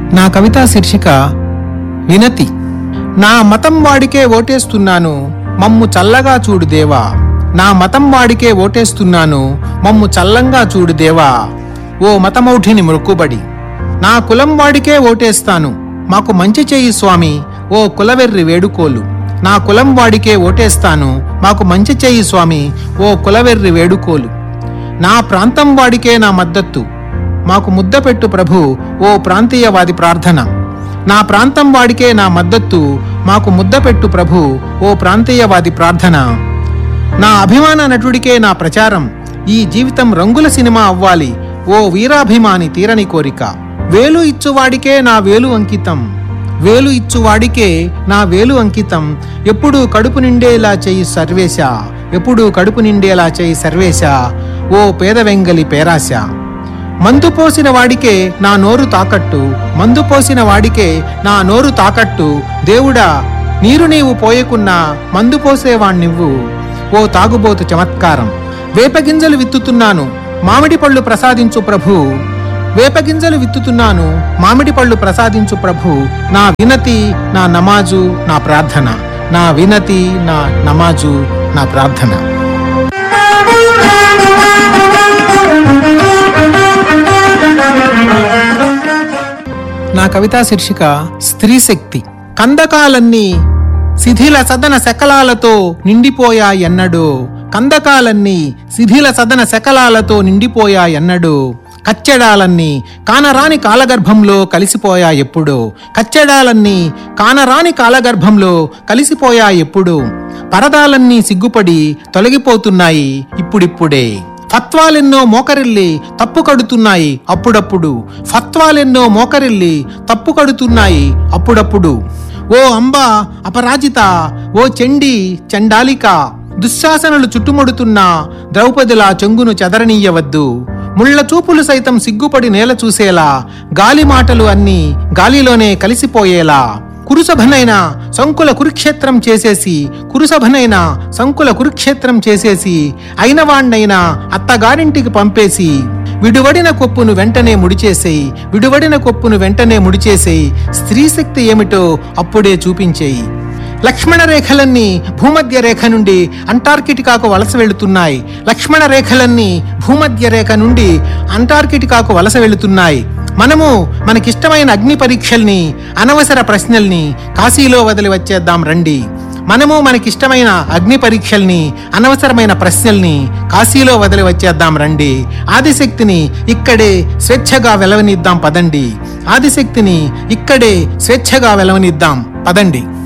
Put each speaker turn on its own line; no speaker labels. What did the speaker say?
నా కవితా శీర్షిక వినతి నా మతం వాడికే ఓటేస్తున్నాను మమ్ము చల్లగా చూడు దేవా నా మతం వాడికే ఓటేస్తున్నాను మమ్ము చల్లంగా చూడు దేవా ఓ మతమౌఢిని మృక్కుబడి నా కులం వాడికే ఓటేస్తాను మాకు మంచి చేయి స్వామి ఓ కులవెర్రి వేడుకోలు నా కులం వాడికే ఓటేస్తాను మాకు మంచి చేయి స్వామి ఓ కులవెర్రి వేడుకోలు నా ప్రాంతం వాడికే నా మద్దతు మాకు ముద్ద పెట్టు ప్రభు ఓ ప్రాంతీయవాది ప్రార్థన నా ప్రాంతం వాడికే నా మద్దతు మాకు ముద్ద పెట్టు ప్రభు ఓ ప్రాంతీయవాది ప్రార్థన నా అభిమాన నటుడికే నా ప్రచారం ఈ జీవితం రంగుల సినిమా అవ్వాలి ఓ వీరాభిమాని తీరని కోరిక వేలు ఇచ్చువాడికే నా వేలు అంకితం వేలు ఇచ్చువాడికే నా వేలు అంకితం ఎప్పుడు కడుపు నిండేలా చేయి సర్వేశ ఎప్పుడు కడుపు నిండేలా చేయి సర్వేశ ఓ పేద వెంగలి పేరాశ మందు పోసిన వాడికే నా నోరు తాకట్టు మందు పోసిన వాడికే నా నోరు తాకట్టు దేవుడా నీరు నీవు పోయకున్నా మందు పోసేవాణ్ణివ్వు ఓ తాగుబోతు చమత్కారం వేపగింజలు విత్తుతున్నాను మామిడి పళ్ళు ప్రసాదించు ప్రభు వేపగింజలు విత్తుతున్నాను మామిడి పళ్ళు ప్రసాదించు ప్రభు నా వినతి నా నమాజు నా ప్రార్థన నా వినతి నా నమాజు నా ప్రార్థన నా కవితా శీర్షిక స్త్రీ శక్తి కందకాలన్నీ శిథిల సదన శకలాలతో నిండిపోయాయన్నడు కందకాలన్నీ శిథిల సదన శకలాలతో నిండిపోయాయన్నడు కచ్చెడాలన్నీ కానరాని కాలగర్భంలో కలిసిపోయా ఎప్పుడు కచ్చెడాలన్నీ కానరాని కాలగర్భంలో కలిసిపోయా ఎప్పుడు పరదాలన్నీ సిగ్గుపడి తొలగిపోతున్నాయి ఇప్పుడిప్పుడే ఫత్వాలెన్నో మోకరిల్లి తప్పు కడుతున్నాయి అప్పుడప్పుడు ఫత్వాలెన్నో మోకరిల్లి తప్పు కడుతున్నాయి అప్పుడప్పుడు ఓ అంబ అపరాజిత ఓ చెండి చండాలిక దుశ్శాసనలు చుట్టుముడుతున్న ద్రౌపదిలా చెంగును చెదరనీయవద్దు ముళ్ళ చూపులు సైతం సిగ్గుపడి నేల చూసేలా గాలి మాటలు అన్నీ గాలిలోనే కలిసిపోయేలా కురుసభనైన సంకుల కురుక్షేత్రం చేసేసి కురుసభనైన సంకుల కురుక్షేత్రం చేసేసి అయినవాణ్ణైనా అత్తగారింటికి పంపేసి విడువడిన కొప్పును వెంటనే ముడిచేసేయి విడువడిన కొప్పును వెంటనే ముడిచేసేయి స్త్రీ శక్తి ఏమిటో అప్పుడే చూపించేయి లక్ష్మణ రేఖలన్నీ భూమధ్య రేఖ నుండి అంటార్కిటికాకు వలస వెళుతున్నాయి లక్ష్మణ రేఖలన్నీ భూమధ్య రేఖ నుండి అంటార్కిటికాకు వలస వెళుతున్నాయి మనము మనకిష్టమైన అగ్ని పరీక్షల్ని అనవసర ప్రశ్నల్ని కాశీలో వదిలి వచ్చేద్దాం రండి మనము మనకిష్టమైన అగ్ని పరీక్షల్ని అనవసరమైన ప్రశ్నల్ని కాశీలో వదిలి వచ్చేద్దాం రండి ఆదిశక్తిని ఇక్కడే స్వేచ్ఛగా వెలవనిద్దాం పదండి ఆదిశక్తిని ఇక్కడే స్వేచ్ఛగా వెలవనిద్దాం పదండి